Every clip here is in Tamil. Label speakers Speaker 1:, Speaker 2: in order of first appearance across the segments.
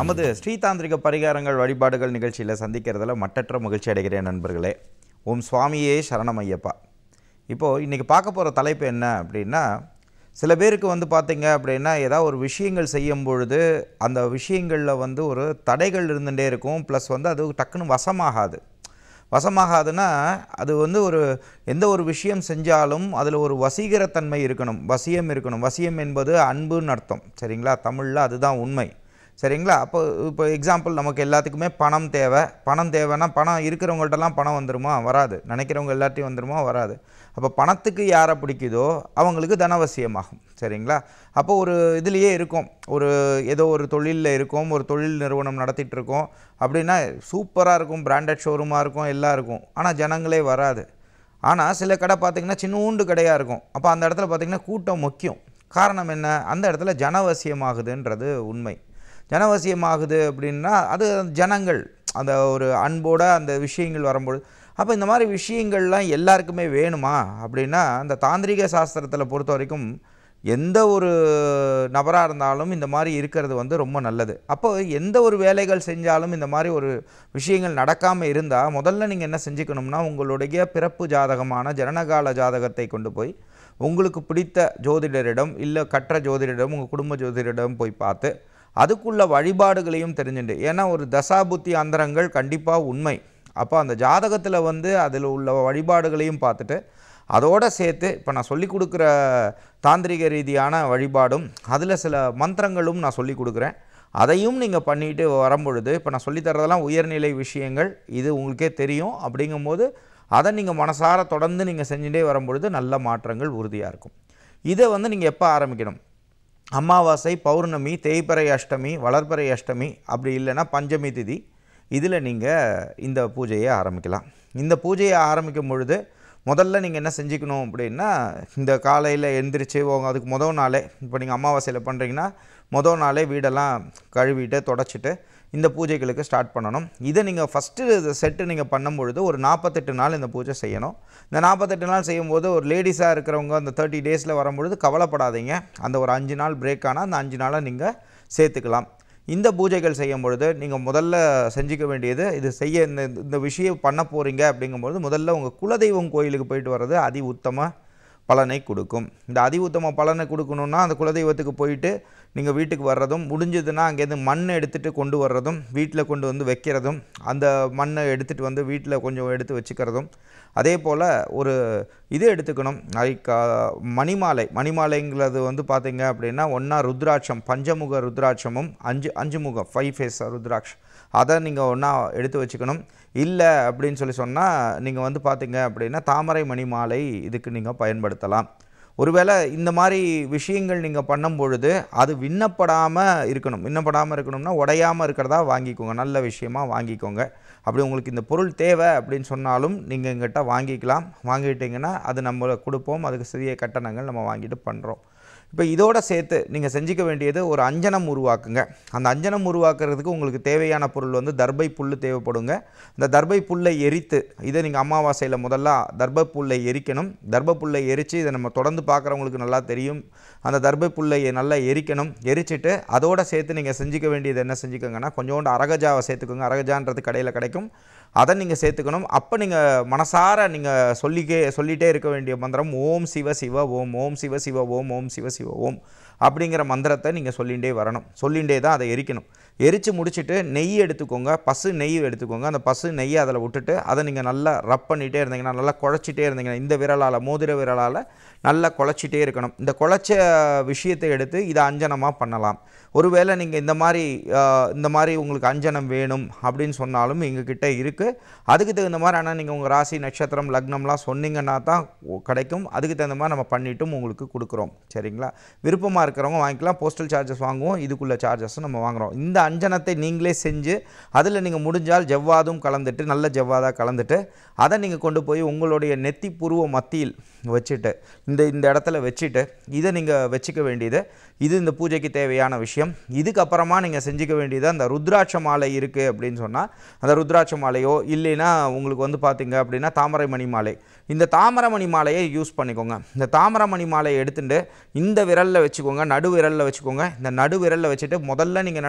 Speaker 1: நமது ஸ்ரீதாந்திரிக பரிகாரங்கள் வழிபாடுகள் நிகழ்ச்சியில் சந்திக்கிறதுல மட்டற்ற மகிழ்ச்சி அடைகிறேன் நண்பர்களே ஓம் சுவாமியே சரணம் ஐயப்பா இப்போது இன்றைக்கி பார்க்க போகிற தலைப்பு என்ன அப்படின்னா சில பேருக்கு வந்து பார்த்தீங்க அப்படின்னா ஏதாவது ஒரு விஷயங்கள் செய்யும் பொழுது அந்த விஷயங்களில் வந்து ஒரு தடைகள் இருந்துகிட்டே இருக்கும் ப்ளஸ் வந்து அது டக்குன்னு வசமாகாது வசமாகாதுன்னா அது வந்து ஒரு எந்த ஒரு விஷயம் செஞ்சாலும் அதில் ஒரு வசீகரத்தன்மை இருக்கணும் வசியம் இருக்கணும் வசியம் என்பது அன்புன்னு அர்த்தம் சரிங்களா தமிழில் அதுதான் உண்மை சரிங்களா அப்போ இப்போ எக்ஸாம்பிள் நமக்கு எல்லாத்துக்குமே பணம் தேவை பணம் தேவைன்னா பணம் இருக்கிறவங்கள்ட்டலாம் பணம் வந்துருமா வராது நினைக்கிறவங்க எல்லாத்தையும் வந்துருமா வராது அப்போ பணத்துக்கு யாரை பிடிக்குதோ அவங்களுக்கு தனவசியமாகும் சரிங்களா அப்போ ஒரு இதுலேயே இருக்கும் ஒரு ஏதோ ஒரு தொழிலில் இருக்கும் ஒரு தொழில் நிறுவனம் நடத்திட்டு இருக்கோம் அப்படின்னா சூப்பராக இருக்கும் பிராண்டட் ஷோரூமாக இருக்கும் எல்லாம் இருக்கும் ஆனால் ஜனங்களே வராது ஆனால் சில கடை பார்த்திங்கன்னா சின்னூண்டு கடையாக இருக்கும் அப்போ அந்த இடத்துல பார்த்திங்கன்னா கூட்டம் முக்கியம் காரணம் என்ன அந்த இடத்துல ஜனவசியமாகுதுன்றது உண்மை ஜனவசியமாகுது அப்படின்னா அது ஜனங்கள் அந்த ஒரு அன்போட அந்த விஷயங்கள் வரும்பொழுது அப்போ இந்த மாதிரி விஷயங்கள்லாம் எல்லாருக்குமே வேணுமா அப்படின்னா அந்த தாந்திரிக சாஸ்திரத்தில் பொறுத்த வரைக்கும் எந்த ஒரு நபராக இருந்தாலும் இந்த மாதிரி இருக்கிறது வந்து ரொம்ப நல்லது அப்போ எந்த ஒரு வேலைகள் செஞ்சாலும் இந்த மாதிரி ஒரு விஷயங்கள் நடக்காமல் இருந்தால் முதல்ல நீங்கள் என்ன செஞ்சுக்கணும்னா உங்களுடைய பிறப்பு ஜாதகமான ஜனனகால ஜாதகத்தை கொண்டு போய் உங்களுக்கு பிடித்த ஜோதிடரிடம் இல்லை கற்ற ஜோதிடரிடம் உங்கள் குடும்ப ஜோதிடரிடம் போய் பார்த்து அதுக்குள்ள வழிபாடுகளையும் தெரிஞ்சுட்டு ஏன்னா ஒரு தசாபுத்தி அந்தரங்கள் கண்டிப்பாக உண்மை அப்போ அந்த ஜாதகத்தில் வந்து அதில் உள்ள வழிபாடுகளையும் பார்த்துட்டு அதோடு சேர்த்து இப்போ நான் சொல்லி கொடுக்குற தாந்திரிக ரீதியான வழிபாடும் அதில் சில மந்திரங்களும் நான் சொல்லி கொடுக்குறேன் அதையும் நீங்கள் பண்ணிட்டு வரும்பொழுது இப்போ நான் சொல்லித் தரதெல்லாம் உயர்நிலை விஷயங்கள் இது உங்களுக்கே தெரியும் அப்படிங்கும்போது அதை நீங்கள் மனசார தொடர்ந்து நீங்கள் செஞ்சுட்டே வரும்பொழுது நல்ல மாற்றங்கள் உறுதியாக இருக்கும் இதை வந்து நீங்கள் எப்போ ஆரம்பிக்கணும் அமாவாசை பௌர்ணமி தேய்பிறை அஷ்டமி வளர்பிறை அஷ்டமி அப்படி இல்லைன்னா பஞ்சமி திதி இதில் நீங்கள் இந்த பூஜையை ஆரம்பிக்கலாம் இந்த பூஜையை ஆரம்பிக்கும் பொழுது முதல்ல நீங்கள் என்ன செஞ்சுக்கணும் அப்படின்னா இந்த காலையில் எந்திரிச்சு உங்க அதுக்கு முதல் நாளே இப்போ நீங்கள் அமாவாசையில் பண்ணுறீங்கன்னா முதல் நாளே வீடெல்லாம் கழுவிட்டு தொடச்சிட்டு இந்த பூஜைகளுக்கு ஸ்டார்ட் பண்ணணும் இதை நீங்கள் ஃபஸ்ட்டு செட்டு நீங்கள் பண்ணும்பொழுது ஒரு நாற்பத்தெட்டு நாள் இந்த பூஜை செய்யணும் இந்த நாற்பத்தெட்டு நாள் செய்யும்போது ஒரு லேடிஸாக இருக்கிறவங்க அந்த தேர்ட்டி டேஸில் வரும்பொழுது கவலைப்படாதீங்க அந்த ஒரு அஞ்சு நாள் பிரேக் ஆனால் அந்த அஞ்சு நாளை நீங்கள் சேர்த்துக்கலாம் இந்த பூஜைகள் செய்யும் பொழுது நீங்கள் முதல்ல செஞ்சுக்க வேண்டியது இது செய்ய இந்த இந்த விஷயம் பண்ண போகிறீங்க அப்படிங்கும்பொழுது முதல்ல உங்கள் குலதெய்வம் கோயிலுக்கு போயிட்டு வர்றது அதி உத்தம பலனை கொடுக்கும் இந்த அதி உத்தம பலனை கொடுக்கணுன்னா அந்த குலதெய்வத்துக்கு போயிட்டு நீங்கள் வீட்டுக்கு வர்றதும் முடிஞ்சதுன்னா அங்கேருந்து மண் எடுத்துகிட்டு கொண்டு வர்றதும் வீட்டில் கொண்டு வந்து வைக்கிறதும் அந்த மண்ணை எடுத்துகிட்டு வந்து வீட்டில் கொஞ்சம் எடுத்து வச்சுக்கிறதும் அதே போல் ஒரு இது எடுத்துக்கணும் லைக் மணிமாலை மணிமாலைங்கிறது வந்து பார்த்தீங்க அப்படின்னா ஒன்றா ருத்ராட்சம் பஞ்சமுக ருத்ராட்சமும் அஞ்சு அஞ்சு முகம் ஃபைவ் ஃபேஸ் ருத்ராட்சம் அதை நீங்கள் ஒன்றா எடுத்து வச்சுக்கணும் இல்லை அப்படின்னு சொல்லி சொன்னால் நீங்கள் வந்து பார்த்தீங்க அப்படின்னா தாமரை மணி மாலை இதுக்கு நீங்கள் பயன்படுத்தலாம் ஒருவேளை இந்த மாதிரி விஷயங்கள் நீங்கள் பண்ணும் பொழுது அது விண்ணப்படாமல் இருக்கணும் விண்ணப்படாமல் இருக்கணும்னா உடையாமல் இருக்கிறதா வாங்கிக்கோங்க நல்ல விஷயமா வாங்கிக்கோங்க அப்படி உங்களுக்கு இந்த பொருள் தேவை அப்படின்னு சொன்னாலும் நீங்கள் எங்கிட்ட வாங்கிக்கலாம் வாங்கிட்டீங்கன்னா அது நம்ம கொடுப்போம் அதுக்கு சிறிய கட்டணங்கள் நம்ம வாங்கிட்டு பண்ணுறோம் இப்போ இதோட சேர்த்து நீங்கள் செஞ்சுக்க வேண்டியது ஒரு அஞ்சனம் உருவாக்குங்க அந்த அஞ்சனம் உருவாக்குறதுக்கு உங்களுக்கு தேவையான பொருள் வந்து தர்பை புல் தேவைப்படுங்க இந்த தர்பை புல்லை எரித்து இதை நீங்கள் அமாவாசையில் முதல்ல தர்பை புல்லை எரிக்கணும் தர்ப புல்லை எரித்து இதை நம்ம தொடர்ந்து பார்க்குறவங்களுக்கு நல்லா தெரியும் அந்த தர்பை புல்லை நல்லா எரிக்கணும் எரிச்சிட்டு அதோட சேர்த்து நீங்கள் செஞ்சுக்க வேண்டியது என்ன செஞ்சுக்கோங்கன்னா கொஞ்சோண்டு அரகஜாவை சேர்த்துக்கோங்க அரகஜான்றது கடையில் கிடைக்கும் அதை நீங்கள் சேர்த்துக்கணும் அப்போ நீங்கள் மனசார நீங்கள் சொல்லிக்கே சொல்லிகிட்டே இருக்க வேண்டிய மந்திரம் ஓம் சிவ சிவ ஓம் ஓம் சிவ சிவ ஓம் ஓம் சிவ சிவ ஓம் அப்படிங்கிற மந்திரத்தை நீங்கள் சொல்லிகிட்டே வரணும் சொல்லிகிட்டே தான் அதை எரிக்கணும் எரித்து முடிச்சுட்டு நெய் எடுத்துக்கோங்க பசு நெய் எடுத்துக்கோங்க அந்த பசு நெய்யை அதில் விட்டுட்டு அதை நீங்கள் நல்லா ரப் பண்ணிகிட்டே இருந்தீங்கன்னா நல்லா குழச்சிட்டே இருந்தீங்கன்னா இந்த விரலால் மோதிர விரலால் நல்லா குழச்சிட்டே இருக்கணும் இந்த குழச்ச விஷயத்தை எடுத்து இதை அஞ்சனமாக பண்ணலாம் ஒருவேளை நீங்கள் இந்த மாதிரி ஆஹ், இந்த மாதிரி உங்களுக்கு அஞ்சனம் வேணும் அப்படின்னு சொன்னாலும் எங்ககிட்ட இருக்குது அதுக்கு தகுந்த மாதிரி ஆனால் நீங்கள் உங்கள் ராசி நட்சத்திரம் லக்னம்லாம் சொன்னீங்கன்னா தான் ஒ- கிடைக்கும் அதுக்கு தகுந்த மாதிரி நம்ம பண்ணிட்டும் உங்களுக்கு கொடுக்குறோம் சரிங்களா விருப்பமாக இருக்கிறவங்க வாங்கிக்கலாம் போஸ்டல் சார்ஜஸ் வாங்குவோம் இதுக்குள்ள சார்ஜஸும் நம்ம வாங்குகிறோம் இந்த அஞ்சனத்தை நீங்களே செஞ்சு அதில் நீங்கள் முடிஞ்சால் ஜவ்வாதும் கலந்துட்டு நல்ல ஜவ்வாதாக கலந்துட்டு அதை நீங்கள் கொண்டு போய் உங்களுடைய நெத்தி புருவ மத்தியில் வச்சுட்டு இந்த இந்த இடத்துல வச்சுட்டு இதை நீங்கள் வச்சுக்க வேண்டியது இது இந்த பூஜைக்கு தேவையான விஷயம் இதுக்கப்புறமா நீங்கள் செஞ்சுக்க வேண்டியது அந்த ருத்ராட்ச மாலை இருக்குது அப்படின்னு சொன்னால் அந்த ருத்ராட்ச மாலையோ இல்லைன்னா உங்களுக்கு வந்து பார்த்தீங்க அப்படின்னா தாமரை மணி மாலை இந்த தாமரை மணி மாலையை யூஸ் பண்ணிக்கோங்க இந்த தாமரை மணி மாலையை எடுத்துட்டு இந்த விரலில் வச்சுக்கோங்க நடு விரலில் வச்சுக்கோங்க இந்த நடு விரலில் வச்சுட்டு முதல்ல நீங்கள் நினச்சிக்க வேண்டியது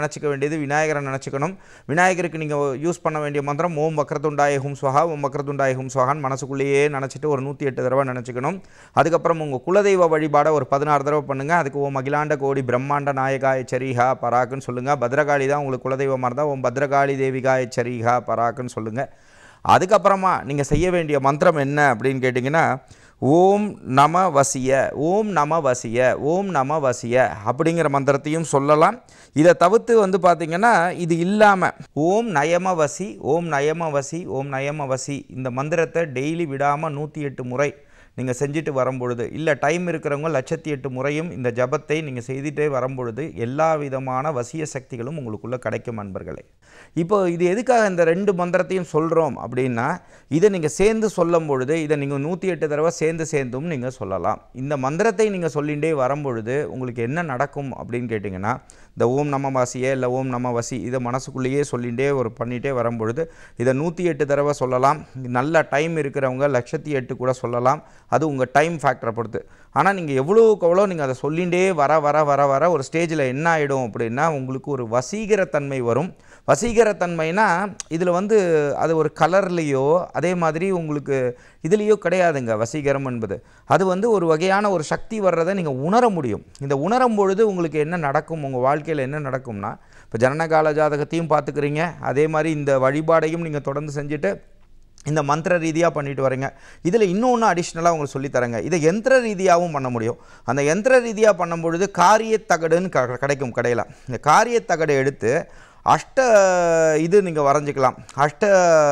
Speaker 1: எது விநாயகரை நினச்சிக்கணும் விநாயகருக்கு நீங்கள் யூஸ் பண்ண வேண்டிய மந்திரம் ஓம் வக்ரதுண்டாய ஹும் ஸ்வஹா ஓம் வக்ரதுண்டாய ஹும் ஸ்வஹான்னு மனசுக்குள்ளேயே நினச்சிட்டு ஒரு நூற்றி எட்டு தடவை நினச்சிக்கணும் அதுக்கப்புறம் உங்கள் குலதெய்வ வழிபாடை ஒரு பதினாறு தடவை பண்ணுங்கள் அதுக்கு ஓம் அகிலாண்ட கோடி பிரம்மாண்ட நாயகாய சரிஹா பராக்குன்னு சொல்லுங்கள் பத்ரகாளி தான் உங்களுக்கு குலதெய்வமாக இருந்தால் ஓம் பத்ரகாளி தேவிகாய சரிஹா பராக்குன்னு சொல்லுங்கள் அதுக்கப்புறமா நீங்கள் செய்ய வேண்டிய மந்திரம் என்ன அப்படின்னு கேட்டிங்கன்னா ஓம் நம வசிய ஓம் நம வசிய ஓம் நம வசிய அப்படிங்கிற மந்திரத்தையும் சொல்லலாம் இதை தவிர்த்து வந்து பார்த்திங்கன்னா இது இல்லாமல் ஓம் நயம வசி ஓம் நயம வசி ஓம் நயம வசி இந்த மந்திரத்தை டெய்லி விடாமல் நூற்றி எட்டு முறை நீங்கள் செஞ்சுட்டு வரும்பொழுது இல்லை டைம் இருக்கிறவங்க லட்சத்தி எட்டு முறையும் இந்த ஜபத்தை நீங்கள் செய்துட்டே வரும்பொழுது எல்லா விதமான வசிய சக்திகளும் உங்களுக்குள்ளே கிடைக்கும் நண்பர்களே இப்போ இது எதுக்காக இந்த ரெண்டு மந்திரத்தையும் சொல்கிறோம் அப்படின்னா இதை நீங்கள் சேர்ந்து சொல்லும் பொழுது இதை நீங்கள் நூற்றி எட்டு தடவை சேர்ந்து சேர்ந்தும் நீங்கள் சொல்லலாம் இந்த மந்திரத்தை நீங்கள் சொல்லிகிட்டே வரும்பொழுது உங்களுக்கு என்ன நடக்கும் அப்படின்னு கேட்டிங்கன்னா இந்த ஓம் நம வாசியே இல்லை ஓம் நம வசி இதை மனசுக்குள்ளேயே சொல்லிகிட்டே ஒரு பண்ணிகிட்டே வரும்பொழுது இதை நூற்றி எட்டு தடவை சொல்லலாம் நல்ல டைம் இருக்கிறவங்க லட்சத்தி எட்டு கூட சொல்லலாம் அது உங்கள் டைம் ஃபேக்டரை பொறுத்து ஆனால் நீங்கள் எவ்வளோக்கு எவ்வளோ நீங்கள் அதை சொல்லிகிட்டே வர வர வர வர ஒரு ஸ்டேஜில் என்ன ஆகிடும் அப்படின்னா உங்களுக்கு ஒரு வசீகரத்தன்மை வரும் வசீகரத்தன்மைனா இதில் வந்து அது ஒரு கலர்லேயோ அதே மாதிரி உங்களுக்கு இதுலேயோ கிடையாதுங்க வசீகரம் என்பது அது வந்து ஒரு வகையான ஒரு சக்தி வர்றதை நீங்கள் உணர முடியும் இந்த உணரும் பொழுது உங்களுக்கு என்ன நடக்கும் உங்கள் வாழ்க்கையில் என்ன நடக்கும்னா இப்போ ஜனனகால ஜாதகத்தையும் பார்த்துக்கிறீங்க அதே மாதிரி இந்த வழிபாடையும் நீங்கள் தொடர்ந்து செஞ்சுட்டு இந்த மந்திர ரீதியாக பண்ணிட்டு வரீங்க இதில் இன்னொன்று அடிஷ்னலாக உங்களுக்கு சொல்லித்தரேங்க இதை யந்திர ரீதியாகவும் பண்ண முடியும் அந்த யந்திர ரீதியாக பண்ணும் பொழுது காரியத்தகடுன்னு க கிடைக்கும் கடையில் இந்த காரியத்தகடை எடுத்து அஷ்ட இது நீங்கள் வரைஞ்சிக்கலாம் அஷ்ட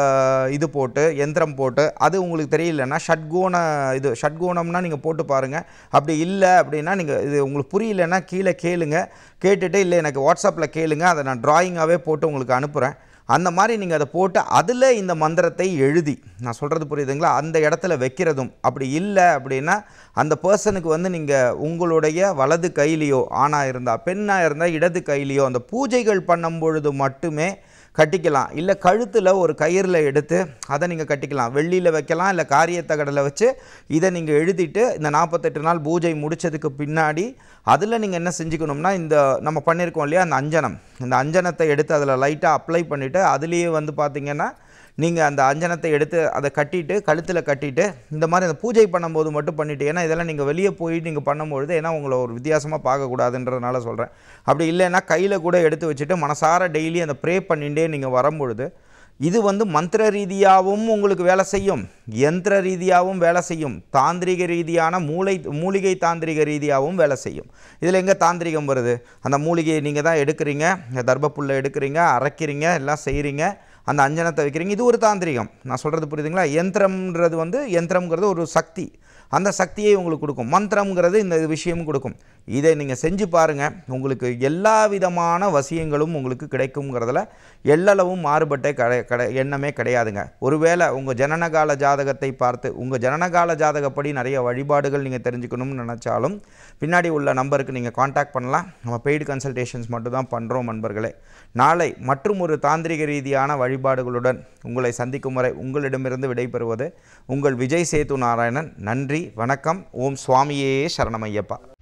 Speaker 1: இது போட்டு யந்திரம் போட்டு அது உங்களுக்கு தெரியலன்னா ஷட்கோண இது ஷட்கோணம்னா நீங்கள் போட்டு பாருங்கள் அப்படி இல்லை அப்படின்னா நீங்கள் இது உங்களுக்கு புரியலன்னா கீழே கேளுங்க கேட்டுட்டு இல்லை எனக்கு வாட்ஸ்அப்பில் கேளுங்க அதை நான் ட்ராயிங்காகவே போட்டு உங்களுக்கு அனுப்புகிறேன் அந்த மாதிரி நீங்கள் அதை போட்டு அதில் இந்த மந்திரத்தை எழுதி நான் சொல்கிறது புரியுதுங்களா அந்த இடத்துல வைக்கிறதும் அப்படி இல்லை அப்படின்னா அந்த பர்சனுக்கு வந்து நீங்கள் உங்களுடைய வலது கையிலையோ ஆணாக இருந்தால் பெண்ணாக இருந்தால் இடது கையிலையோ அந்த பூஜைகள் பண்ணும் பொழுது மட்டுமே கட்டிக்கலாம் இல்லை கழுத்தில் ஒரு கயிறில் எடுத்து அதை நீங்கள் கட்டிக்கலாம் வெள்ளியில் வைக்கலாம் இல்லை காரியத்தகடில் வச்சு இதை நீங்கள் எழுதிட்டு இந்த நாற்பத்தெட்டு நாள் பூஜை முடித்ததுக்கு பின்னாடி அதில் நீங்கள் என்ன செஞ்சுக்கணும்னா இந்த நம்ம பண்ணியிருக்கோம் இல்லையா அந்த அஞ்சனம் இந்த அஞ்சனத்தை எடுத்து அதில் லைட்டாக அப்ளை பண்ணிவிட்டு அதுலேயே வந்து பார்த்திங்கன்னா நீங்கள் அந்த அஞ்சனத்தை எடுத்து அதை கட்டிட்டு கழுத்தில் கட்டிட்டு இந்த மாதிரி அந்த பூஜை பண்ணும்போது மட்டும் பண்ணிவிட்டு ஏன்னா இதெல்லாம் நீங்கள் வெளியே போய் நீங்கள் பண்ணும்பொழுது ஏன்னா உங்களை ஒரு வித்தியாசமாக பார்க்கக்கூடாதுன்றதுனால சொல்கிறேன் அப்படி இல்லைன்னா கையில் கூட எடுத்து வச்சுட்டு மனசார டெய்லி அந்த ப்ரே பண்ணிகிட்டே நீங்கள் வரும்பொழுது இது வந்து மந்திர ரீதியாகவும் உங்களுக்கு வேலை செய்யும் யந்திர ரீதியாகவும் வேலை செய்யும் தாந்திரிக ரீதியான மூளை மூலிகை தாந்திரிக ரீதியாகவும் வேலை செய்யும் இதில் எங்கே தாந்திரிகம் வருது அந்த மூலிகையை நீங்கள் தான் எடுக்கிறீங்க தர்பப்புல்லை எடுக்கிறீங்க அரைக்கிறீங்க எல்லாம் செய்கிறீங்க அந்த அஞ்சனத்தை வைக்கிறீங்க இது ஒரு தாந்திரிகம் நான் சொல்கிறது புரியுதுங்களா யந்திரம்ன்றது வந்து யந்திரம்ங்கிறது ஒரு சக்தி அந்த சக்தியை உங்களுக்கு கொடுக்கும் மந்திரம்ங்கிறது இந்த விஷயமும் கொடுக்கும் இதை நீங்கள் செஞ்சு பாருங்கள் உங்களுக்கு எல்லா விதமான வசியங்களும் உங்களுக்கு கிடைக்குங்கிறதுல எல்லளவும் மாறுபட்ட கடை கடை எண்ணமே கிடையாதுங்க ஒருவேளை உங்கள் ஜனனகால ஜாதகத்தை பார்த்து உங்கள் ஜனனகால ஜாதகப்படி நிறைய வழிபாடுகள் நீங்கள் தெரிஞ்சுக்கணும்னு நினச்சாலும் பின்னாடி உள்ள நம்பருக்கு நீங்கள் காண்டாக்ட் பண்ணலாம் நம்ம பெய்டு கன்சல்டேஷன்ஸ் மட்டும் தான் பண்ணுறோம் நண்பர்களே நாளை மற்றும் ஒரு தாந்திரிக ரீதியான வழிபாடுகளுடன் உங்களை சந்திக்கும் வரை உங்களிடமிருந்து விடைபெறுவது உங்கள் விஜய் சேது நாராயணன் நன்றி வணக்கம் ஓம் சுவாமியே சரணமையப்பா